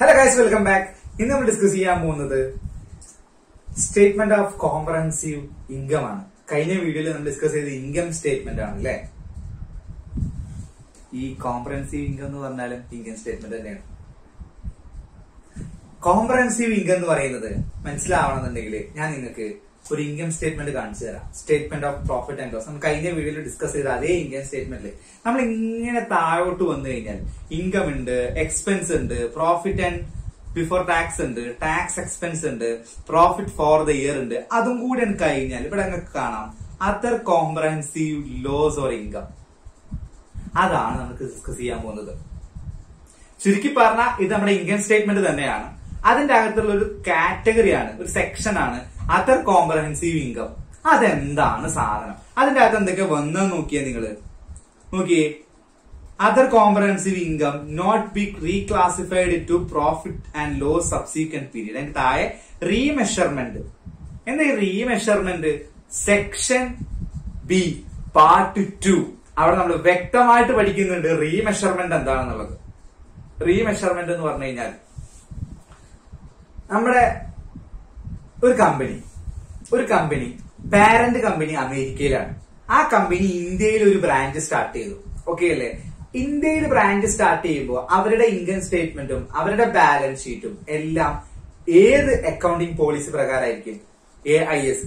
Hello guys welcome back ഇന്ന് നമ്മൾ discuss ചെയ്യാൻ പോകുന്നത് സ്റ്റേറ്റ്മെന്റ് ഓഫ് കോംപ്രഹെൻസീവ് ഇൻകം ആണ് കഴിഞ്ഞ വീഡിയോയിൽ നമ്മൾ ഡിസ്കസ് ചെയ്ത ഇൻകം സ്റ്റേറ്റ്മെന്റ് ആണ് അല്ലേ ഈ കോംപ്രഹെൻസീവ് ഇൻകം എന്ന് പറഞ്ഞാലും ഇൻകം സ്റ്റേറ്റ്മെന്റ് തന്നെയാണ് കോംപ്രഹെൻസീവ് ഇൻകം എന്ന് പറയുന്നത് മനസ്സിലാവണമെന്നുണ്ടെങ്കിൽ ഞാൻ നിങ്ങൾക്ക് ഒരു ഇൻകം സ്റ്റേറ്റ്മെന്റ് കാണിച്ചു തരാം statement of profit and loss നമ്മൾ കഴിഞ്ഞ വീഡിയോയിൽ ഡിസ്കസ് ചെയ്ത അതേ ഇൻകം സ്റ്റേറ്റ്മെന്റിൽ നമ്മൾ ഇങ്ങനെ താഴോട്ട് വന്നു കഴിഞ്ഞാൽ ഇൻകം ഉണ്ട് എക്സ്പെൻസ് ഉണ്ട് പ്രോഫിറ്റ് ആൻഡ് ബിഫോർ ടാക്സ് ഉണ്ട് ടാക്സ് എക്സ്പെൻസ് ഉണ്ട് പ്രോഫിറ്റ് ഫോർ ദ ഇയർ ഉണ്ട് അതും കൂടി കഴിഞ്ഞാൽ ഇവിടെ നിങ്ങൾക്ക് കാണാം other comprehensive loss or income അതാണ് നമുക്ക് ഡിസ്കസ് ചെയ്യാൻ പോകുന്നത് ചുരുക്കി പറഞ്ഞാൽ ഇത് നമ്മുടെ ഇൻകം സ്റ്റേറ്റ്മെന്റ് തന്നെയാണ് അതിന്റെ അകത്തുള്ള ഒരു കാറ്റഗറിയാണ് ഒരു സെക്ഷൻ ആണ് അതർ കോംപ്രഹെൻസീവ് ഇൻകം അതെന്താണ് സാധനം അതിന്റെ അകത്ത് എന്തൊക്കെ വന്നു നോക്കിയേ നിങ്ങള് നോക്കിയേ other comprehensive income not be reclassified to profit and loss subsequent period അതിന്റെ താഴെ റീമെഷർമെന്റ് എന്താ ഈ remeasurement section B part two അവിടെ നമ്മൾ വ്യക്തമായിട്ട് പഠിക്കുന്നുണ്ട് റീമെഷർമെന്റ് എന്താണെന്നുള്ളത് റീമെഷർമെന്റ് എന്ന് പറഞ്ഞു കഴിഞ്ഞാൽ നമ്മുടെ ഒരു കമ്പനി ഒരു കമ്പനി പാരന്റ് കമ്പനി അമേരിക്കയിലാണ് ആ കമ്പനി ഇന്ത്യയിൽ ഒരു ബ്രാഞ്ച് സ്റ്റാർട്ട് ചെയ്തു ഓക്കെ അല്ലേ ഇന്ത്യയിൽ ബ്രാഞ്ച് സ്റ്റാർട്ട് ചെയ്യുമ്പോൾ അവരുടെ ഇൻകം സ്റ്റേറ്റ്മെന്റും അവരുടെ ബാലൻസ് ഷീറ്റും എല്ലാം ഏത് അക്കൗണ്ടിംഗ് പോളിസി പ്രകാരമായിരിക്കും A I S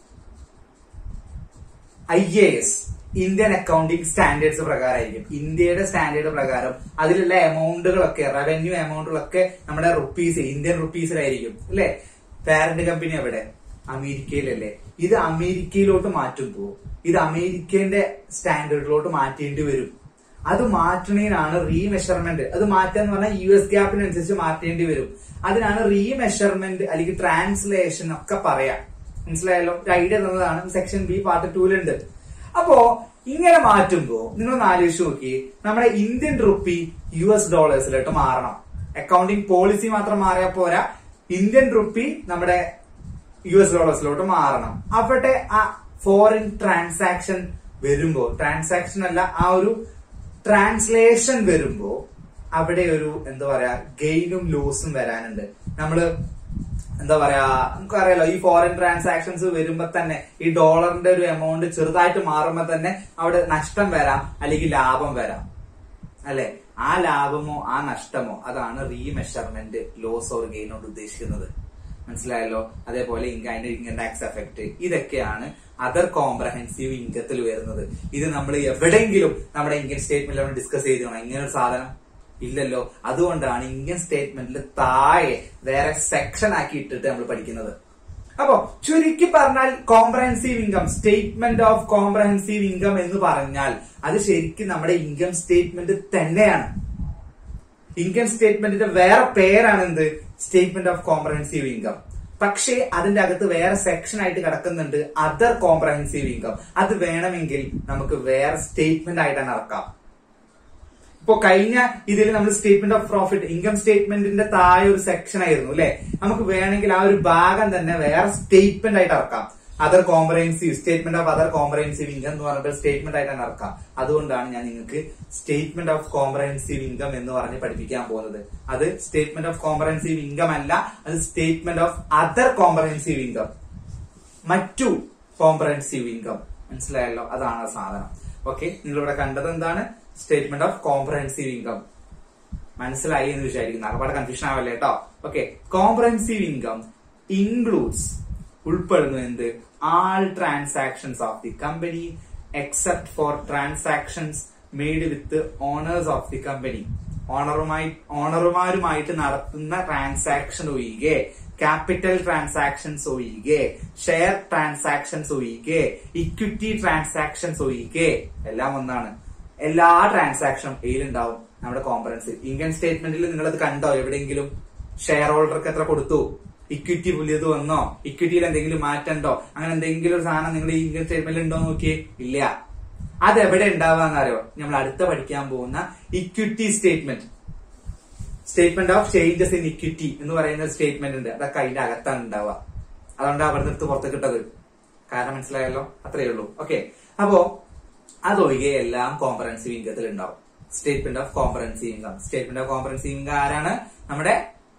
I A S Indian accounting standards പ്രകാരമായിരിക്കും ഇന്ത്യയുടെ സ്റ്റാൻഡേർഡ് പ്രകാരം അതിലുള്ള എമൗണ്ടുകളൊക്കെ റവന്യൂ എമൗണ്ടുകളൊക്കെ നമ്മുടെ റുപ്പീസ് ഇന്ത്യൻ റുപ്പീസിലായിരിക്കും അല്ലെ പാരന്റ് കമ്പനി എവിടെ അമേരിക്കയിലല്ലേ ഇത് അമേരിക്കയിലോട്ട് മാറ്റുമ്പോ ഇത് അമേരിക്കന്റെ സ്റ്റാൻഡേർഡിലോട്ട് മാറ്റേണ്ടി വരും അത് മാറ്റണേനാണ് റീമെഷർമെന്റ് അത് മാറ്റാന്ന് പറഞ്ഞാൽ യു എസ് ഗ്യാപ്പിനനുസരിച്ച് മാറ്റേണ്ടി വരും അതിനാണ് റീമെഷർമെന്റ് അല്ലെങ്കിൽ ട്രാൻസ്ലേഷൻ ഒക്കെ പറയാം മനസ്സിലായല്ലോ ഒരു ഐഡിയ തന്നതാണ് സെക്ഷൻ ബി പാർട്ട് ടൂലുണ്ട് അപ്പോ ഇങ്ങനെ മാറ്റുമ്പോ നിങ്ങളൊന്ന് ആലോചിച്ച് നോക്കി നമ്മുടെ ഇന്ത്യൻ റുപ്പി യു എസ് ഡോളേഴ്സിലോട്ട് മാറണം അക്കൗണ്ടിങ് പോളിസി മാത്രം മാറിയാൽ പോരാ ഇന്ത്യൻ റുപ്പി നമ്മുടെ യു എസ് ഡോളേഴ്സിലോട്ട് മാറണം അവിടെ ആ ഫോറിൻ ട്രാൻസാക്ഷൻ വരുമ്പോ ട്രാൻസാക്ഷൻ അല്ല ആ ഒരു ട്രാൻസ്ലേഷൻ വരുമ്പോ അവിടെ ഒരു എന്താ പറയാ ഗെയിനും ലോസും വരാനുണ്ട് നമ്മള് എന്താ പറയാ നമുക്കറിയാലോ ഈ ഫോറിൻ ട്രാൻസാക്ഷൻസ് വരുമ്പോ തന്നെ ഈ ഡോളറിന്റെ ഒരു എമൗണ്ട് ചെറുതായിട്ട് മാറുമ്പോ തന്നെ അവിടെ നഷ്ടം വരാം അല്ലെങ്കിൽ ലാഭം വരാം അല്ലെ ആ ലാഭമോ ആ നഷ്ടമോ അതാണ് റീമെഷർമെന്റ് ലോസ് ഓർ ഗെയിൻ കൊണ്ട് ഉദ്ദേശിക്കുന്നത് മനസ്സിലായല്ലോ അതേപോലെ ഇൻകം അതിന്റെ ഇൻകം ടാക്സ് എഫക്ട് ഇതൊക്കെയാണ് അതർ കോംപ്രഹെൻസീവ് ഇൻകത്തിൽ വരുന്നത് ഇത് നമ്മൾ എവിടെയെങ്കിലും നമ്മുടെ ഇൻകം സ്റ്റേറ്റ്മെന്റിൽ നമ്മൾ ഡിസ്കസ് ചെയ്തിരുന്നോ ഇങ്ങനെ ഒരു സാധനം ഇല്ലല്ലോ അതുകൊണ്ടാണ് ഇൻകം സ്റ്റേറ്റ്മെന്റിൽ താഴെ വേറെ സെക്ഷൻ ആക്കി ഇട്ടിട്ട് നമ്മൾ പഠിക്കുന്നത് അപ്പോ ചുരുക്കി പറഞ്ഞാൽ comprehensive income statement of comprehensive income എന്ന് പറഞ്ഞാൽ അത് ശരിക്കും നമ്മുടെ ഇൻകം സ്റ്റേറ്റ്മെന്റ് തന്നെയാണ് ഇൻകം സ്റ്റേറ്റ്മെന്റിന്റെ വേറെ പേരാണ് എന്ത് സ്റ്റേറ്റ്മെന്റ് ഓഫ് കോംപ്രഹെൻസീവ് ഇൻകം പക്ഷേ അതിന്റെ അകത്ത് വേറെ സെക്ഷൻ ആയിട്ട് കിടക്കുന്നുണ്ട് അതർ കോംപ്രഹെൻസീവ് ഇൻകം അത് വേണമെങ്കിൽ നമുക്ക് വേറെ സ്റ്റേറ്റ്മെന്റ് ആയിട്ടാണ് ഇറക്കാം ഇപ്പോ കഴിഞ്ഞ ഇതിൽ നമ്മൾ സ്റ്റേറ്റ്മെന്റ് ഓഫ് പ്രോഫിറ്റ് ഇൻകം സ്റ്റേറ്റ്മെന്റിന്റെ താഴെ ഒരു സെക്ഷൻ ആയിരുന്നു അല്ലെ നമുക്ക് വേണമെങ്കിൽ ആ ഒരു ഭാഗം തന്നെ വേറെ സ്റ്റേറ്റ്മെന്റ് ആയിട്ട് ഇറക്കാം other comprehensive statement of other comprehensive income എന്ന് പറഞ്ഞിട്ട് സ്റ്റേറ്റ്മെന്റ് ആയിട്ടാണ് ഇറക്കാം അതുകൊണ്ടാണ് ഞാൻ നിങ്ങൾക്ക് സ്റ്റേറ്റ്മെന്റ് ഓഫ് കോംപ്രഹെൻസീവ് ഇൻകം എന്ന് പറഞ്ഞ് പഠിപ്പിക്കാൻ പോകുന്നത് അത് സ്റ്റേറ്റ്മെന്റ് ഓഫ് കോംപ്രഹെൻസീവ് ഇൻകം അല്ല അത് statement of other comprehensive income മറ്റു കോംപ്രഹെൻസീവ് ഇൻകം മനസ്സിലായല്ലോ അതാണ് ആ സാധനം ഓക്കെ നിങ്ങൾ ഇവിടെ കണ്ടത് എന്താണ് സ്റ്റേറ്റ്മെന്റ് ഓഫ് കോംപ്രഹെൻസീവ് ഇൻകം മനസ്സിലായി എന്ന് വിചാരിക്കുന്നു ഒരുപാട് കൺഫ്യൂഷൻ ആവല്ലേ കേട്ടോ ഓക്കെ കോംപ്രഹെൻസീവ് ഇൻകം ഇൻക്ലൂഡ്സ് ഉൾപ്പെടുന്നു എന്ത് all transactions of the company except for transactions made with owners of the company ഓണറുമായി ഓണറുമാരുമായിട്ട് നടത്തുന്ന ട്രാൻസാക്ഷൻ ഒഴികെ ക്യാപിറ്റൽ ട്രാൻസാക്ഷൻസ് ഒഴികെ ഷെയർ ട്രാൻസാക്ഷൻസ് ഒഴികെ ഇക്വിറ്റി ട്രാൻസാക്ഷൻസ് ഒഴികെ എല്ലാം ഒന്നാണ് എല്ലാ ട്രാൻസാക്ഷനും ഇതിലുണ്ടാവും നമ്മുടെ കോമ്പറൻസ് ഇൻകം സ്റ്റേറ്റ്മെന്റിൽ നിങ്ങൾ അത് കണ്ടോ എവിടെയെങ്കിലും ഷെയർ ഹോൾഡർക്ക് എത്ര കൊടുത്തു ഇക്വിറ്റി പുതിയത് വന്നോ ഇക്വിറ്റിയിൽ എന്തെങ്കിലും മാറ്റണ്ടോ അങ്ങനെ എന്തെങ്കിലും ഒരു സാധനം നിങ്ങൾ ഈ ഇൻകം സ്റ്റേറ്റ്മെന്റിൽ ഉണ്ടോ നോക്കിയേ ഇല്ല അത് എവിടെ ഉണ്ടാവാന്നറിയോ നമ്മൾ അടുത്ത പഠിക്കാൻ പോകുന്ന equity statement statement of changes in equity എന്ന് പറയുന്ന സ്റ്റേറ്റ്മെന്റ് ഉണ്ട് അതൊക്കെ അതിന്റെ അകത്താണ് ഉണ്ടാവുക അതുകൊണ്ട് അവിടെ നിർത്ത് പുറത്ത് കിട്ടത് കാരണം മനസ്സിലായല്ലോ അത്രയേ ഉള്ളൂ ഓക്കെ അപ്പോ അതൊഴികെ എല്ലാം കോമ്പറൻസീവ് ഇൻകത്തിൽ ഉണ്ടാവും statement of comprehensive income statement of comprehensive income ആരാണ് നമ്മുടെ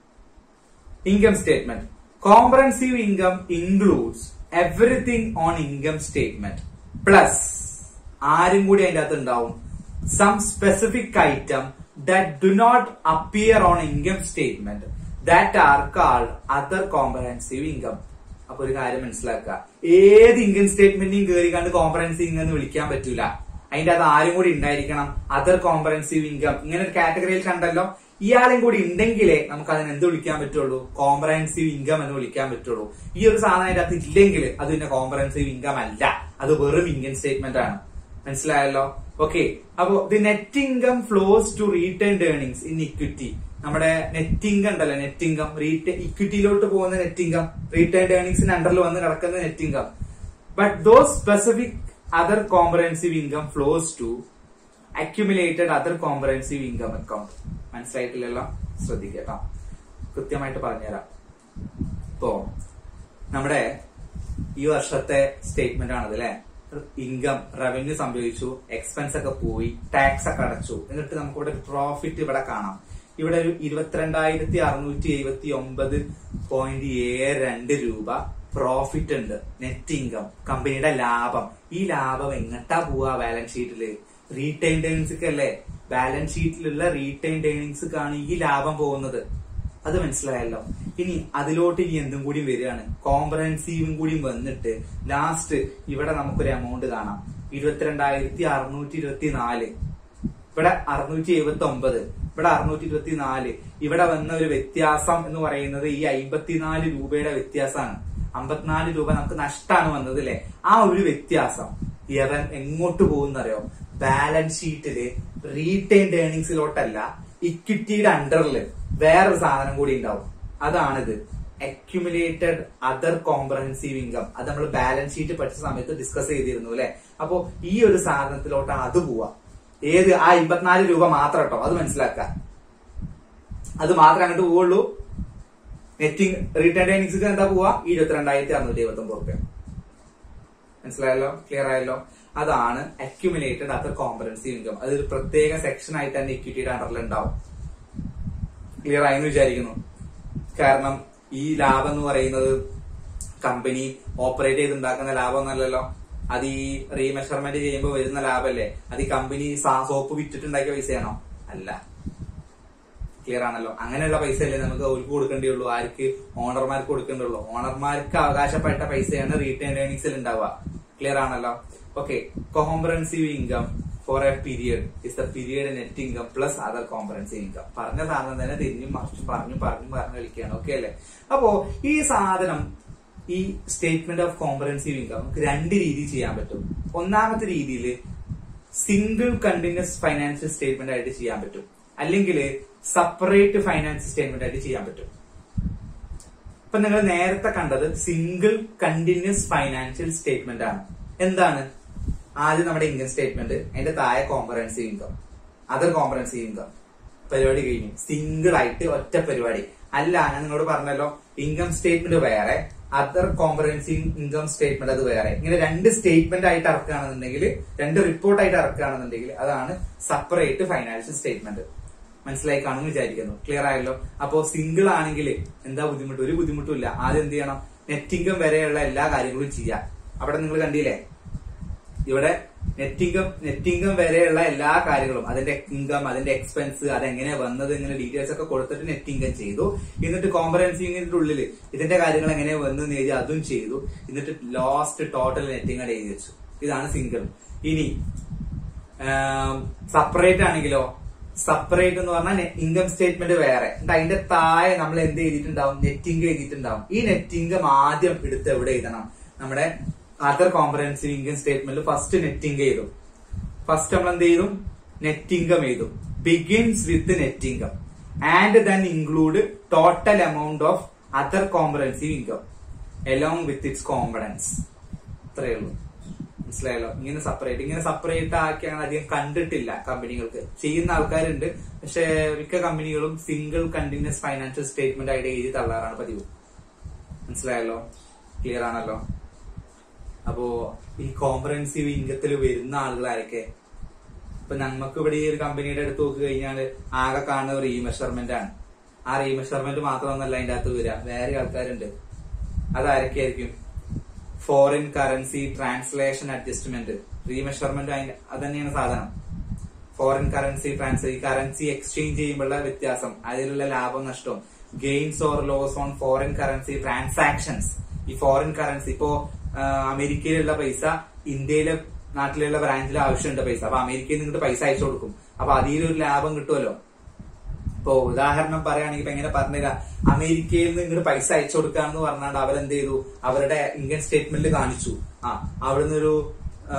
income statement comprehensive income includes everything on income statement plus ആരും കൂടി അതിന്റെ അകത്ത് ഉണ്ടാവും some specific item that do not appear on income statement that are called other comprehensive income അപ്പൊ ഒരു കാര്യം മനസ്സിലാക്കുക ഏത് ഇൻകം സ്റ്റേറ്റ്മെന്റിനും കയറി കണ്ട് കോംപ്രഹെൻസീവ് ഇൻകം എന്ന് വിളിക്കാൻ പറ്റൂല അതിന്റെ അത് ആരും കൂടി ഉണ്ടായിരിക്കണം അതർ കോംപ്രഹെൻസീവ് ഇൻകം ഇങ്ങനെ ഒരു കാറ്റഗറിയിൽ കണ്ടല്ലോ ഇയാളും കൂടി ഉണ്ടെങ്കിലേ നമുക്ക് അതിന് എന്ത് വിളിക്കാൻ പറ്റുള്ളൂ കോംപ്രഹെൻസീവ് ഇൻകം എന്ന് വിളിക്കാൻ പറ്റുള്ളൂ ഈ ഒരു സാധനം അതിന്റെ അകത്ത് ഇല്ലെങ്കിൽ അത് പിന്നെ കോംപ്രഹെൻസീവ് ഇൻകം അല്ല അത് വെറും ഇൻകം സ്റ്റേറ്റ്മെന്റ് ആണ് മനസ്സിലായല്ലോ ഓക്കെ അപ്പോ the net income flows to retained earnings in equity നമ്മുടെ നെറ്റ് ഇൻകം ഉണ്ടല്ലോ നെറ്റ് ഇൻകം റീറ്റേ ഇക്വിറ്റിയിലോട്ട് പോകുന്ന നെറ്റ് ഇൻകം റീറ്റേൺഡ് ഏർണിംഗ്സിന് അണ്ടറിൽ വന്ന് കിടക്കുന്ന net income but those specific other comprehensive income flows to accumulated other comprehensive income account മനസ്സിലായിട്ടില്ലല്ലോ ശ്രദ്ധിക്കട്ടോ കൃത്യമായിട്ട് പറഞ്ഞുതരാം ഇപ്പോ നമ്മുടെ ഈ വർഷത്തെ സ്റ്റേറ്റ്മെന്റ് ആണത് അല്ലെ ഇൻകം റവന്യൂ സംഭവിച്ചു എക്സ്പെൻസ് ഒക്കെ പോയി ടാക്സ് ഒക്കെ അടച്ചു എന്നിട്ട് നമുക്ക് ഇവിടെ പ്രോഫിറ്റ് ഇവിടെ കാണാം ഇവിടെ ഒരു ഇരുപത്തിരണ്ടായിരത്തി അറുന്നൂറ്റി എഴുപത്തി ഒമ്പത് പോയിന്റ് ഏഴ് രണ്ട് രൂപ പ്രോഫിറ്റ് ഉണ്ട് നെറ്റ് ഇൻകം കമ്പനിയുടെ ലാഭം ഈ ലാഭം എങ്ങട്ടാ പോവാ ബാലൻസ് ഷീറ്റില് റീറ്റെയിൻ ഏണിങ്സ് അല്ലേ ബാലൻസ് ഷീറ്റിലുള്ള റീറ്റെയിൻ ഏണിങ്സ് ഈ ലാഭം പോകുന്നത് അത് മനസ്സിലായല്ലോ ഇനി അതിലോട്ട് ഇനി എന്തും കൂടി വരികയാണ് കോംപ്രഹെൻസീവും കൂടി വന്നിട്ട് ലാസ്റ്റ് ഇവിടെ നമുക്കൊരു എമൗണ്ട് കാണാം ഇരുപത്തിരണ്ടായിരത്തി അറുന്നൂറ്റി ഇരുപത്തി നാല് ഇവിടെ അറുന്നൂറ്റി എഴുപത്തി ഒമ്പത് ഇവിടെ അറുന്നൂറ്റി ഇരുപത്തി നാല് ഇവിടെ വന്ന ഒരു വ്യത്യാസം എന്ന് പറയുന്നത് ഈ അമ്പത്തിനാല് രൂപയുടെ വ്യത്യാസമാണ് അമ്പത്തിനാല് രൂപ നമുക്ക് നഷ്ടമാണ് വന്നത് അല്ലെ ആ ഒരു വ്യത്യാസം യവൻ എങ്ങോട്ട് പോകുന്നറിയോ ബാലൻസ് ഷീറ്റില് റീറ്റെയിൻഡ് ഏർണിങ്സിലോട്ടല്ല ഇക്വിറ്റിയുടെ അണ്ടറിൽ വേറൊരു സാധനം കൂടി ഉണ്ടാവും അതാണിത് അക്യുമുലേറ്റഡ് അതർ കോംപ്രഹെൻസീവ് ഇൻകം അത് നമ്മൾ ബാലൻസ് ഷീറ്റ് പഠിച്ച സമയത്ത് ഡിസ്കസ് ചെയ്തിരുന്നു അല്ലെ അപ്പോ ഈ ഒരു സാധനത്തിലോട്ടാണ് അത് പോവാ ഏത് ആ അമ്പത്തിനാല് രൂപ മാത്രം കേട്ടോ അത് മനസ്സിലാക്കുക അത് മാത്രമേ അങ്ങോട്ട് പോവുള്ളൂ നെറ്റിംഗ് റിട്ടേൺ ഏണിങ്സ് എന്താ പോവാ ഈ ഇരുപത്തിരണ്ടായിരത്തി അറുന്നൂറ്റി എഴുപത്തി ഒമ്പത് റുപ്യ മനസ്സിലായല്ലോ ക്ലിയർ ആയല്ലോ അതാണ് അക്യുമുലേറ്റഡ് അതർ കോമ്പറൻസീവ് ഇൻകം അതൊരു പ്രത്യേക സെക്ഷൻ ആയിട്ട് തന്നെ ഇക്വിറ്റിയുടെ അണ്ടറിൽ ഉണ്ടാവും ക്ലിയർ ആയെന്ന് വിചാരിക്കുന്നു കാരണം ഈ ലാഭം എന്ന് പറയുന്നത് കമ്പനി ഓപ്പറേറ്റ് ചെയ്തുണ്ടാക്കുന്ന ലാഭമൊന്നല്ലല്ലോ അത് ഈ റീമെഷർമെന്റ് ചെയ്യുമ്പോൾ വരുന്ന ലാഭമല്ലേ അത് ഈ കമ്പനി സോപ്പ് വിറ്റിട്ടുണ്ടാക്കിയ പൈസയാണോ അല്ല ക്ലിയർ ആണല്ലോ അങ്ങനെയുള്ള പൈസ അല്ലേ നമുക്ക് അവർക്ക് കൊടുക്കേണ്ടിയുള്ളൂ ആർക്ക് ഓണർമാർക്ക് കൊടുക്കേണ്ടുള്ളൂ ഓണർമാർക്ക് അവകാശപ്പെട്ട പൈസയാണ് റീറ്റേൺ ഏണിങ്സിൽ ഉണ്ടാവുക ക്ലിയർ ആണല്ലോ okay comprehensive income for a period is the period net income plus other comprehensive income പറഞ്ഞ സാധനം തന്നെ തിരിഞ്ഞും മറിച്ചും പറഞ്ഞു പറഞ്ഞു പറഞ്ഞു കളിക്കുകയാണ് ഓക്കെ അല്ലേ അപ്പോ ഈ സാധനം ഈ സ്റ്റേറ്റ്മെന്റ് ഓഫ് കോംപ്രഹെൻസീവ് ഇൻകം നമുക്ക് രണ്ട് രീതി ചെയ്യാൻ പറ്റും ഒന്നാമത്തെ രീതിയിൽ സിംഗിൾ കണ്ടിന്യൂസ് ഫൈനാൻഷ്യൽ സ്റ്റേറ്റ്മെന്റ് ആയിട്ട് ചെയ്യാൻ പറ്റും അല്ലെങ്കിൽ സെപ്പറേറ്റ് ഫൈനാൻഷ്യൽ സ്റ്റേറ്റ്മെന്റ് ആയിട്ട് ചെയ്യാൻ പറ്റും ഇപ്പൊ നിങ്ങൾ നേരത്തെ കണ്ടത് സിംഗിൾ കണ്ടിന്യൂസ് ഫൈനാൻഷ്യൽ സ്റ്റേറ്റ്മെന്റ് ആണ് എന്താണ് ആദ്യം നമ്മുടെ ഇൻകം സ്റ്റേറ്റ്മെന്റ് അതിന്റെ താഴെ comprehensive income other comprehensive income പരിപാടി കഴിഞ്ഞു സിംഗിൾ ആയിട്ട് ഒറ്റ പരിപാടി അല്ല ഞാൻ നിങ്ങളോട് പറഞ്ഞല്ലോ ഇൻകം സ്റ്റേറ്റ്മെന്റ് വേറെ അതർ കോംപ്രഹെൻസീവ് ഇൻകം സ്റ്റേറ്റ്മെന്റ് അത് വേറെ ഇങ്ങനെ രണ്ട് സ്റ്റേറ്റ്മെന്റ് ആയിട്ട് ഇറക്കുകയാണെന്നുണ്ടെങ്കിൽ രണ്ട് റിപ്പോർട്ട് ആയിട്ട് ഇറക്കുകയാണെന്നുണ്ടെങ്കിൽ അതാണ് സെപ്പറേറ്റ് ഫൈനാൻഷ്യൽ സ്റ്റേറ്റ്മെന്റ് മനസ്സിലായി കാണുമെന്ന് വിചാരിക്കുന്നു ക്ലിയർ ആയല്ലോ അപ്പോ സിംഗിൾ ആണെങ്കിൽ എന്താ ബുദ്ധിമുട്ട് ഒരു ബുദ്ധിമുട്ടും ഇല്ല ആദ്യം എന്ത് ചെയ്യണം നെറ്റ് ഇൻകം വരെയുള്ള എല്ലാ കാര്യങ്ങളും ചെയ്യാം അവിടെ നിങ്ങൾ കണ്ടില്ലേ ഇവിടെ നെറ്റ് ഇൻകം നെറ്റ് ഇൻകം വരെയുള്ള എല്ലാ കാര്യങ്ങളും അതിന്റെ ഇൻകം അതിന്റെ എക്സ്പെൻസ് അതെങ്ങനെ വന്നത് ഇങ്ങനെ ഡീറ്റെയിൽസ് ഒക്കെ കൊടുത്തിട്ട് നെറ്റ് ഇൻകം ചെയ്തു എന്നിട്ട് കോംപ്രഹെൻസീവിന്റെ ഉള്ളിൽ ഇതിന്റെ കാര്യങ്ങൾ എങ്ങനെ വന്നു എന്ന് എഴുതി അതും ചെയ്തു എന്നിട്ട് ലാസ്റ്റ് ടോട്ടൽ നെറ്റ് ഇൻകം എഴുതി വെച്ചു ഇതാണ് സിംഗിൾ ഇനി സെപ്പറേറ്റ് ആണെങ്കിലോ സെപ്പറേറ്റ് എന്ന് പറഞ്ഞാൽ ഇൻകം സ്റ്റേറ്റ്മെന്റ് വേറെ എന്നിട്ട് അതിന്റെ താഴെ നമ്മൾ എന്ത് ചെയ്തിട്ടുണ്ടാവും നെറ്റ് ഇൻകം എഴുതിയിട്ടുണ്ടാവും ഈ നെറ്റ് ഇൻകം ആദ്യം എടുത്ത് എവിടെ എഴുതണം നമ്മുടെ അതർ കോംപ്രഹെൻസീവ് ഇൻകം സ്റ്റേറ്റ്മെന്റിൽ ഫസ്റ്റ് നെറ്റ് ഇൻകം ചെയ്തു ഫസ്റ്റ് നമ്മൾ എന്ത് ചെയ്തു നെറ്റ് ഇൻകം ചെയ്തു begins with net income and then include total amount of other comprehensive income along with its components ഇത്രയേ ഉള്ളൂ മനസ്സിലായല്ലോ ഇങ്ങനെ സെപ്പറേറ്റ് ഇങ്ങനെ സെപ്പറേറ്റ് ആക്കി അങ്ങനെ അധികം കണ്ടിട്ടില്ല കമ്പനികൾക്ക് ചെയ്യുന്ന ആൾക്കാരുണ്ട് പക്ഷെ മിക്ക കമ്പനികളും സിംഗിൾ കണ്ടിന്യൂസ് ഫൈനാൻഷ്യൽ സ്റ്റേറ്റ്മെന്റ് ആയിട്ട് എഴുതി തള്ളാറാണ് പതിവ് മനസ്സിലായല്ലോ ക്ലിയർ ആണല്ലോ അപ്പോ ഈ കോംപ്രഹെൻസീവ് ഇൻകത്തിൽ വരുന്ന ആളുകളാരൊക്കെ ഇപ്പൊ നമുക്ക് ഇവിടെ ഈ ഒരു കമ്പനിയുടെ അടുത്ത് നോക്കി കഴിഞ്ഞാൽ ആകെ കാണുന്ന ഒരു മെഷർമെന്റ് ആണ് ആ റീമെഷർമെന്റ് മാത്രമൊന്നല്ല അതിന്റെ അകത്ത് വരിക വേറെ ആൾക്കാരുണ്ട് അതാരൊക്കെയായിരിക്കും foreign currency translation adjustment remeasurement അതിന്റെ അത് തന്നെയാണ് സാധനം ഫോറിൻ കറൻസി ട്രാൻസ്ഫർ ഈ കറൻസി എക്സ്ചേഞ്ച് ചെയ്യുമ്പോഴുള്ള വ്യത്യാസം അതിലുള്ള ലാഭം നഷ്ടവും gains or loss on foreign currency transactions ഈ ഫോറിൻ കറൻസി ഇപ്പോ ആ, അമേരിക്കയിലുള്ള പൈസ ഇന്ത്യയിലെ നാട്ടിലുള്ള ബ്രാഞ്ചിൽ ആവശ്യമുണ്ട് പൈസ അപ്പൊ അമേരിക്കയിൽ നിന്ന് ഇങ്ങോട്ട് പൈസ അയച്ചു കൊടുക്കും അപ്പൊ അതിലൊരു ലാഭം കിട്ടുമല്ലോ ഇപ്പൊ ഉദാഹരണം പറയുകയാണെങ്കിൽ ഇപ്പൊ എങ്ങനെ പറഞ്ഞുതരാം അമേരിക്കയിൽ നിന്ന് ഇങ്ങോട്ട് പൈസ അയച്ചു കൊടുക്കാന്ന് പറഞ്ഞാൽ അവരെന്ത് ചെയ്തു അവരുടെ ഇൻകം സ്റ്റേറ്റ്മെന്റ് കാണിച്ചു ആ അവിടുന്ന് ഒരു ആ,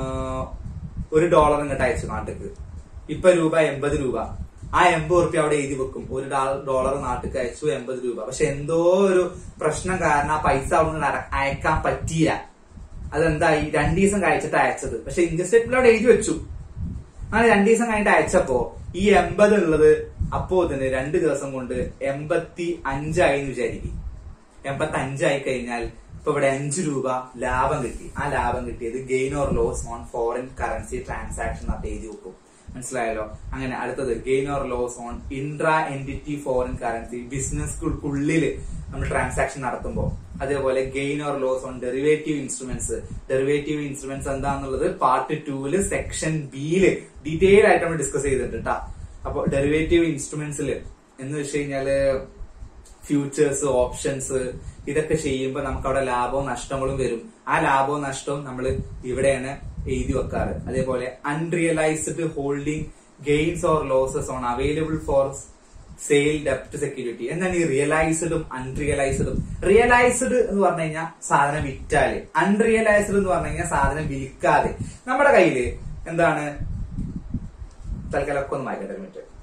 ഒരു ഡോളർ ഇങ്ങോട്ട് അയച്ചു നാട്ടിക്ക് ഇപ്പൊ രൂപ എൺപത് രൂപ ആ എൺപത് റുപ്യ അവിടെ എഴുതി വെക്കും ഒരു ഡോളർ നാട്ടിക്ക് അയച്ചു എൺപത് രൂപ പക്ഷെ എന്തോ ഒരു പ്രശ്നം കാരണം ആ പൈസ അവിടെ നിന്ന് അയക്കാൻ പറ്റിയില്ല അതെന്തായി രണ്ടു ദിവസം കഴിച്ചിട്ട് അയച്ചത് പക്ഷെ ഇൻകം സ്റ്റേറ്റ്മെന്റ് അവിടെ എഴുതി വെച്ചു അങ്ങനെ രണ്ടു ദിവസം കഴിഞ്ഞിട്ട് അയച്ചപ്പോ ഈ എൺപത് ഉള്ളത് അപ്പോ തന്നെ രണ്ട് ദിവസം കൊണ്ട് എൺപത്തി അഞ്ചായി എന്ന് വിചാരിക്കും എൺപത്തി അഞ്ചായി കഴിഞ്ഞാൽ ഇപ്പൊ ഇവിടെ അഞ്ച് രൂപ ലാഭം കിട്ടി ആ ലാഭം കിട്ടിയത് gain or loss on foreign currency transaction അത് എഴുതി വെക്കും മനസ്സിലായല്ലോ അങ്ങനെ അടുത്തത് gain or loss on intra entity foreign currency ബിസിനസ്സുകൾക്കുള്ളിൽ നമ്മൾ ട്രാൻസാക്ഷൻ നടത്തുമ്പോൾ അതേപോലെ gain or loss on derivative instruments derivative instruments എന്താന്നുള്ളത് പാർട്ട് ടൂവില് സെക്ഷൻ ബിയില് ഡീറ്റെയിൽ ആയിട്ട് നമ്മൾ ഡിസ്കസ് ചെയ്തിട്ടുണ്ട് കേട്ടോ അപ്പൊ ഡെറിവേറ്റീവ് ഇൻസ്ട്രുമെന്റ്സിൽ എന്ന് വെച്ച് കഴിഞ്ഞാല് ഫ്യൂച്ചേഴ്സ് ഓപ്ഷൻസ് ഇതൊക്കെ ചെയ്യുമ്പോൾ നമുക്ക് അവിടെ ലാഭവും നഷ്ടങ്ങളും വരും ആ ലാഭവും നഷ്ടവും നമ്മൾ ഇവിടെയാണ് എഴുതി വെക്കാറ് അതേപോലെ unrealised holding gains or losses on available for sale ഡെപ്റ്റ് സെക്യൂരിറ്റി എന്താണ് ഈ റിയലൈസ്ഡും അൺറിയലൈസ്ഡും റിയലൈസ്ഡ് എന്ന് പറഞ്ഞു കഴിഞ്ഞാൽ സാധനം വിറ്റാല് അൺറിയലൈസ്ഡ് എന്ന് പറഞ്ഞു കഴിഞ്ഞാൽ സാധനം വിൽക്കാതെ നമ്മുടെ കയ്യില് എന്താണ് തൽക്കാലം ഒന്ന് വായിക്കട്ടെ ഒരു മിനിറ്റ്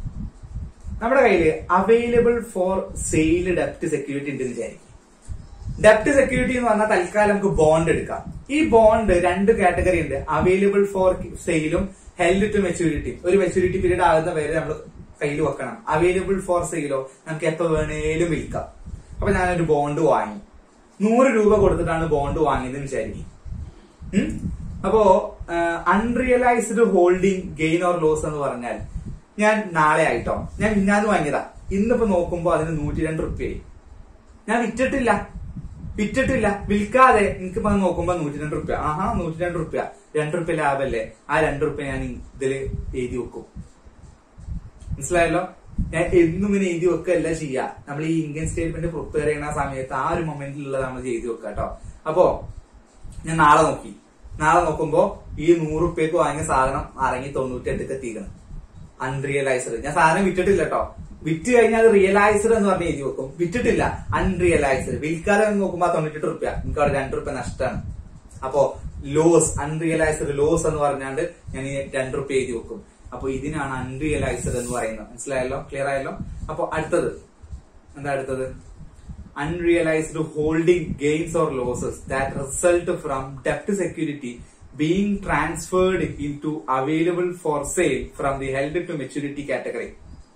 നമ്മുടെ കയ്യില് അവൈലബിൾ ഫോർ സെയിൽ ഡെപ്റ്റ് സെക്യൂരിറ്റി ഉണ്ടെന്ന് വിചാരിക്കും ഡെപ്റ്റ് സെക്യൂരിറ്റി എന്ന് പറഞ്ഞാൽ തൽക്കാലം നമുക്ക് ബോണ്ട് എടുക്കാം ഈ ബോണ്ട് രണ്ട് കാറ്റഗറി ഉണ്ട് അവൈലബിൾ ഫോർ സെയിലും ഹെൽഡ് ടു മെച്ചൂരിറ്റി ഒരു മെച്ചൂരിറ്റി പീരീഡ് ആകുന്ന വരെ നമ്മൾ കയ്യിൽ വെക്കണം അവൈലബിൾ ഫോർ സെയിലോ നമുക്ക് എപ്പോ വേണേലും വിൽക്കാം അപ്പൊ ഞാനൊരു ബോണ്ട് വാങ്ങി നൂറ് രൂപ കൊടുത്തിട്ടാണ് ബോണ്ട് വാങ്ങിയതെന്ന് വിചാരിക്കും ഉം? അപ്പോ unrealised holding gain or loss എന്ന് പറഞ്ഞാൽ ഞാൻ നാളെ ആയിട്ടോ ഞാൻ മിന്നാന്ന് വാങ്ങിയതാ ഇന്നിപ്പോ നോക്കുമ്പോ അതിന് നൂറ്റി രണ്ട് റുപ്യായി ഞാൻ വിറ്റിട്ടില്ല വിറ്റിട്ടില്ല വിൽക്കാതെ എനിക്കിപ്പോ അത് നോക്കുമ്പോ നൂറ്റി രണ്ട് റുപ്യ ആഹാ നൂറ്റി രണ്ട് റുപ്യ രണ്ട് റുപ്യ ലാഭല്ലേ ആ രണ്ട് റുപ്യ ഞാൻ ഇതില് എഴുതി വെക്കും മനസ്സിലായല്ലോ ഞാൻ എന്നും ഇങ്ങനെ എഴുതി വെക്കല്ല ചെയ്യാ നമ്മൾ ഈ ഇൻകം സ്റ്റേറ്റ്മെന്റ് പ്രിപ്പയർ ചെയ്യുന്ന സമയത്ത് ആ ഒരു മൊമെന്റിലുള്ളത് നമ്മൾ എഴുതി വെക്കുക കേട്ടോ അപ്പോ ഞാൻ നാളെ നോക്കി നാളെ നോക്കുമ്പോ ഈ നൂറ് റുപ്യക്ക് വാങ്ങിയ സാധനം ഇറങ്ങി തൊണ്ണൂറ്റി എട്ടക്ക് എത്തിക്കണം അൺറിയലൈസ്ഡ് ഞാൻ സാധനം വിറ്റിട്ടില്ല കേട്ടോ വിറ്റ് കഴിഞ്ഞാൽ അത് റിയലൈസ്ഡ് എന്ന് പറഞ്ഞ് എഴുതി വെക്കും വിറ്റിട്ടില്ല അൺറിയലൈസ്ഡ് വിൽക്കാതെ വന്ന് നോക്കുമ്പോ തൊണ്ണൂറ്റെട്ട് റുപ്യ എനിക്ക് അവിടെ രണ്ട് റുപ്യ നഷ്ടമാണ് അപ്പോ ലോസ് അൺറിയലൈസ്ഡ് ലോസ് എന്ന് പറഞ്ഞാണ്ട് ഞാൻ ഈ രണ്ട് റുപ്യ എഴുതി വെക്കും അപ്പൊ ഇതിനാണ് അൺറിയലൈസ്ഡ് എന്ന് പറയുന്നത് മനസ്സിലായല്ലോ ക്ലിയർ ആയല്ലോ അപ്പൊ അടുത്തത് എന്താ അടുത്തത് unrealized holding gains or losses that result from debt security being transferred into available for sale from the held to maturity category.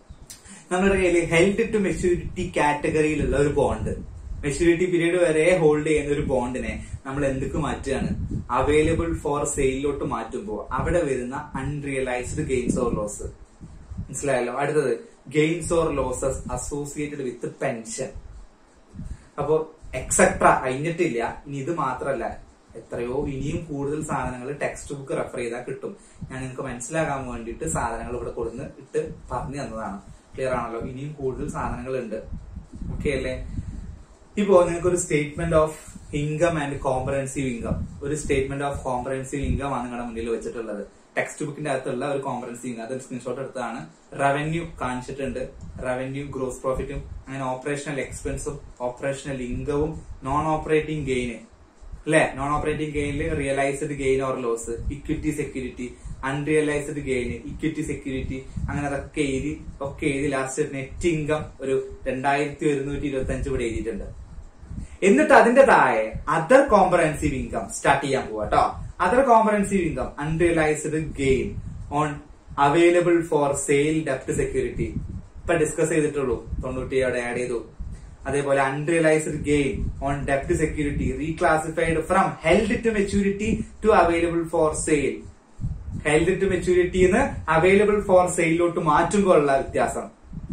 നമ്മുടെ കയ്യിൽ ഹെൽഡ് ടു മെച്യൂരിറ്റി കാറ്റഗറിയിലുള്ള ഒരു ബോണ്ട് മെച്യൂരിറ്റി പീരീഡ് വരെ ഹോൾഡ് ചെയ്യുന്ന ഒരു ബോണ്ടിനെ നമ്മൾ എന്തൊക്കെ മാറ്റുകയാണ് അവൈലബിൾ ഫോർ സെയിലിലോട്ട് മാറ്റുമ്പോൾ അവിടെ വരുന്ന അൺറിയലൈസ്ഡ് ഗെയിൻസ് ഓർ ലോസ് മനസ്സിലായല്ലോ അടുത്തത് gains or losses associated with pension അപ്പോ എക്സെട്ര കഴിഞ്ഞിട്ടില്ല ഇനി ഇത് മാത്രല്ല എത്രയോ ഇനിയും കൂടുതൽ സാധനങ്ങൾ ടെക്സ്റ്റ് ബുക്ക് റെഫർ ചെയ്താൽ കിട്ടും ഞാൻ നിങ്ങൾക്ക് മനസ്സിലാകാൻ വേണ്ടിയിട്ട് സാധനങ്ങൾ ഇവിടെ കൊടുന്ന് ഇട്ട് പറഞ്ഞു തന്നതാണ് ക്ലിയർ ആണല്ലോ ഇനിയും കൂടുതൽ സാധനങ്ങൾ ഉണ്ട് ഓക്കെ അല്ലേ ഇപ്പോ നിങ്ങൾക്ക് ഒരു statement of income and comprehensive income ഒരു സ്റ്റേറ്റ്മെന്റ് ഓഫ് കോംപ്രഹെൻസീവ് ഇൻകം ആണ് നിങ്ങളുടെ മുന്നിൽ വെച്ചിട്ടുള്ളത് ടെക്സ്റ്റ് ബുക്കിന്റെ അകത്തുള്ള ഒരു കോംപ്രഹെൻസീവ് ഇൻകം അത് സ്ക്രീൻഷോട്ട് എടുത്തതാണ് റവന്യൂ കാണിച്ചിട്ടുണ്ട് റവന്യൂ ഗ്രോസ് പ്രോഫിറ്റും അങ്ങനെ ഓപ്പറേഷണൽ എക്സ്പെൻസും ഓപ്പറേഷണൽ ഇൻകവും നോൺ ഓപ്പറേറ്റിംഗ് ഗെയിന് അല്ലെ നോൺ ഓപ്പറേറ്റിംഗ് ഗെയിനിൽ realised gain or loss equity security unrealised gain equity security അങ്ങനെ അതൊക്കെ എഴുതി ഒക്കെ എഴുതി ലാസ്റ്റ് നെറ്റ് ഇൻകം ഒരു രണ്ടായിരത്തി ഒരുന്നൂറ്റി ഇരുപത്തി അഞ്ച് ഇവിടെ എഴുതിയിട്ടുണ്ട് എന്നിട്ട് അതിന്റെ താഴെ അതർ കോംപ്രഹെൻസീവ് ഇൻകം സ്റ്റാർട്ട് ചെയ്യാൻ പോവാ കേട്ടോ other comprehensive income unrealised gain on available for sale ഡെപ്റ്റ് സെക്യൂരിറ്റി ഇപ്പൊ ഡിസ്കസ് ചെയ്തിട്ടുള്ളൂ തൊണ്ണൂറ്റി അവിടെ ആഡ് ചെയ്തു അതേപോലെ അൺറിയലൈസ്ഡ് ഗെയിൻ ഓൺ ഡെപ്റ്റ് security reclassified from held to maturity to available for sale held to മെച്ചൂരിറ്റിന്ന് അവൈലബിൾ ഫോർ സെയിലോട്ട് മാറ്റുമ്പോൾ ഉള്ള വ്യത്യാസം അത്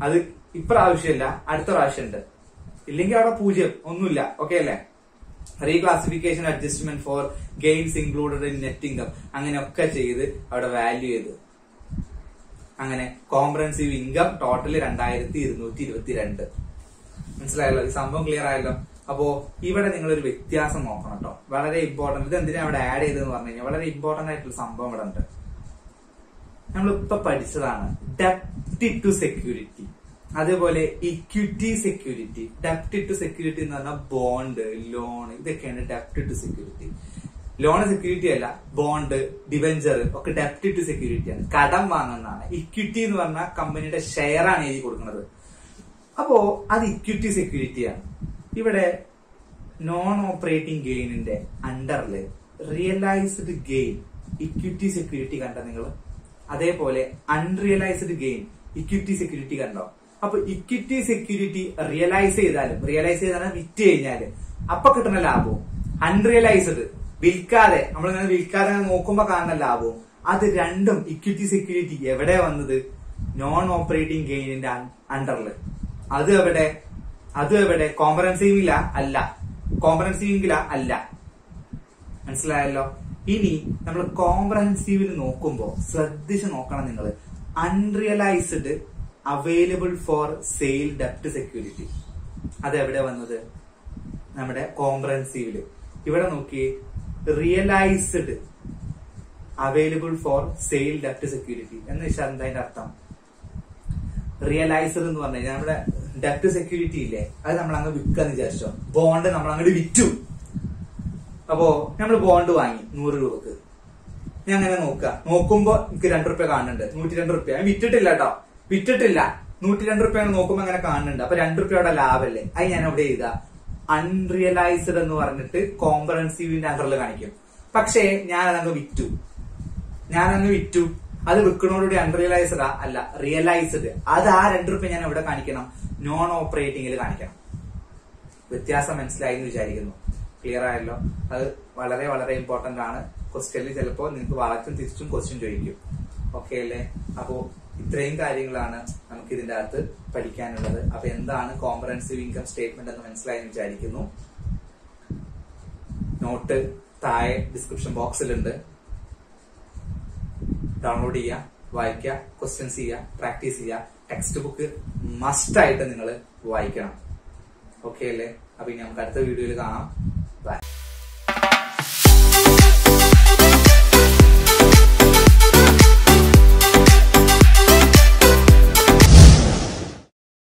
ഇപ്രാവശ്യമില്ല അടുത്ത പ്രാവശ്യം ഉണ്ട് ഇല്ലെങ്കിൽ അവിടെ പൂജ്യം ഒന്നുമില്ല ഓക്കെ അല്ലേ reclassification adjustment for gains included in net income അങ്ങനെയൊക്കെ ചെയ്ത് അവിടെ വാല്യൂ ചെയ്ത് അങ്ങനെ കോംപ്രഹെൻസീവ് ഇൻകം ടോട്ടൽ രണ്ടായിരത്തി ഇരുന്നൂറ്റി ഇരുപത്തിരണ്ട് മനസ്സിലായല്ലോ ഈ സംഭവം ക്ലിയർ ആയല്ലോ അപ്പോ ഇവിടെ നിങ്ങൾ ഒരു വ്യത്യാസം നോക്കണം കേട്ടോ വളരെ ഇമ്പോർട്ടന്റ് ഇത് എന്തിനാ അവിടെ ആഡ് ചെയ്തതെന്ന് പറഞ്ഞു കഴിഞ്ഞാൽ വളരെ ഇമ്പോർട്ടന്റ് ആയിട്ടുള്ള സംഭവം ഇവിടെ ഉണ്ട് നമ്മളിപ്പോ പഠിച്ചതാണ് ഡെപ്റ്റ് ടു സെക്യൂരിറ്റി അതേപോലെ ഇക്വിറ്റി സെക്യൂരിറ്റി ഡെപ്റ്റ് ടു സെക്യൂരിറ്റി എന്ന് പറഞ്ഞാൽ ബോണ്ട് ലോൺ ഇതൊക്കെയാണ് ഡെപ്റ്റ് ടു സെക്യൂരിറ്റി ലോൺ സെക്യൂരിറ്റി അല്ല ബോണ്ട് ഡിവെഞ്ചർ ഒക്കെ ഡെപ്റ്റ് ടു സെക്യൂരിറ്റി ആണ് കടം വാങ്ങുന്നതാണ് ഇക്വിറ്റി എന്ന് പറഞ്ഞാൽ കമ്പനിയുടെ ഷെയർ ആണ് എഴുതി കൊടുക്കുന്നത് അപ്പോ അത് ഇക്വിറ്റി സെക്യൂരിറ്റിയാണ് ഇവിടെ നോൺ ഓപ്പറേറ്റിംഗ് ഗെയിനിന്റെ അണ്ടറിൽ റിയലൈസ്ഡ് ഗെയിൻ ഇക്വിറ്റി സെക്യൂരിറ്റി കണ്ട നിങ്ങൾ അതേപോലെ അൺറിയലൈസ്ഡ് ഗെയിൻ ഇക്വിറ്റി സെക്യൂരിറ്റി കണ്ടോ അപ്പൊ ഇക്വിറ്റി സെക്യൂരിറ്റി റിയലൈസ് ചെയ്താലും റിയലൈസ് ചെയ്താലും വിറ്റ് കഴിഞ്ഞാല് അപ്പൊ കിട്ടുന്ന ലാഭവും അൺറിയലൈസ്ഡ് വിൽക്കാതെ നമ്മളിങ്ങനെ വിൽക്കാതെ നോക്കുമ്പോ കാണുന്ന ലാഭവും അത് രണ്ടും ഇക്വിറ്റി സെക്യൂരിറ്റി എവിടെ വന്നത് നോൺ ഓപ്പറേറ്റിംഗ് ഗെയിനിന്റെ അണ്ടറിൽ അത് എവിടെ അത് എവിടെ കോമ്പറൻസീവില അല്ല കോമ്പറൻസീവില അല്ല മനസ്സിലായല്ലോ ഇനി നമ്മൾ കോംപ്രഹെൻസീവിൽ നോക്കുമ്പോൾ ശ്രദ്ധിച്ച് നോക്കണം നിങ്ങൾ അൺറിയലൈസ്ഡ് അവൈലബിൾ ഫോർ സെയിൽ ഡെപ്റ്റ് സെക്യൂരിറ്റി അത് എവിടെ വന്നത് നമ്മുടെ കോംപ്രഹെൻസീവില് ഇവിടെ നോക്കി റിയലൈസ്ഡ് അവൈലബിൾ ഫോർ സെയിൽ ഡെപ്റ്റ് സെക്യൂരിറ്റി എന്ന് വെച്ചാൽ എന്താ അതിന്റെ അർത്ഥം റിയലൈസർ എന്ന് പറഞ്ഞു കഴിഞ്ഞാൽ നമ്മുടെ ഡെപ്റ്റ് സെക്യൂരിറ്റി ഇല്ലേ അത് നമ്മൾ അങ്ങ് വിൽക്കാന്ന് വിചാരിച്ചോ ബോണ്ട് നമ്മൾ അങ്ങോട്ട് വിറ്റു അപ്പോ നമ്മൾ ബോണ്ട് വാങ്ങി നൂറ് രൂപക്ക് ഞാൻ അങ്ങനെ നോക്കുക നോക്കുമ്പോ എനിക്ക് രണ്ട് റുപ്യ കാണുന്നുണ്ട് നൂറ്റി രണ്ട് റുപ്യ ഞാൻ വിറ്റിട്ടില്ല കേട്ടോ വിറ്റിട്ടില്ല നൂറ്റി രണ്ട് റുപ്യ നോക്കുമ്പോ അങ്ങനെ കാണുന്നുണ്ട് അപ്പൊ രണ്ട് റുപ്യയുടെ ലാഭല്ലേ അത് ഞാൻ എവിടെ ചെയ്താ അൺറിയലൈസ്ഡ് എന്ന് പറഞ്ഞിട്ട് കോമ്പറൻസീവിന്റെ അണ്ടറിൽ കാണിക്കും പക്ഷേ ഞാൻ അതങ്ങ് വിറ്റു ഞാൻ അങ്ങ് വിറ്റു അത് വിൽക്കണോടുകൂടി അൺറിയലൈസ്ഡാ അല്ല റിയലൈസ്ഡ് അത് ആ രണ്ട് റുപ്യ ഞാൻ എവിടെ കാണിക്കണം നോൺ ഓപ്പറേറ്റിംഗിൽ കാണിക്കണം വ്യത്യാസം മനസ്സിലായി എന്ന് വിചാരിക്കുന്നു ക്ലിയർ ആയല്ലോ അത് വളരെ വളരെ ഇമ്പോർട്ടന്റ് ആണ് ക്വസ്റ്റ്യനിൽ ചിലപ്പോൾ നിങ്ങൾക്ക് വളച്ചും തിരിച്ചും ക്വസ്റ്റ്യൻ ചോദിക്കും ഓക്കെ അല്ലേ അപ്പോ ഇത്രയും കാര്യങ്ങളാണ് നമുക്ക് ഇതിന്റെ അകത്ത് പഠിക്കാനുള്ളത് അപ്പൊ എന്താണ് കോംപ്രഹെൻസീവ് ഇൻകം സ്റ്റേറ്റ്മെന്റ് എന്ന് മനസ്സിലായി എന്ന് വിചാരിക്കുന്നു നോട്ട് താഴെ ഡിസ്ക്രിപ്ഷൻ ബോക്സിലുണ്ട് ഡൗൺലോഡ് ചെയ്യുക വായിക്കുക ക്വസ്റ്റ്യൻസ് ചെയ്യുക പ്രാക്ടീസ് ചെയ്യുക ടെക്സ്റ്റ് ബുക്ക് മസ്റ്റ് ആയിട്ട് നിങ്ങൾ വായിക്കണം ഓക്കെ അല്ലേ അപ്പൊ ഇനി നമുക്ക് അടുത്ത വീഡിയോയിൽ കാണാം ബൈ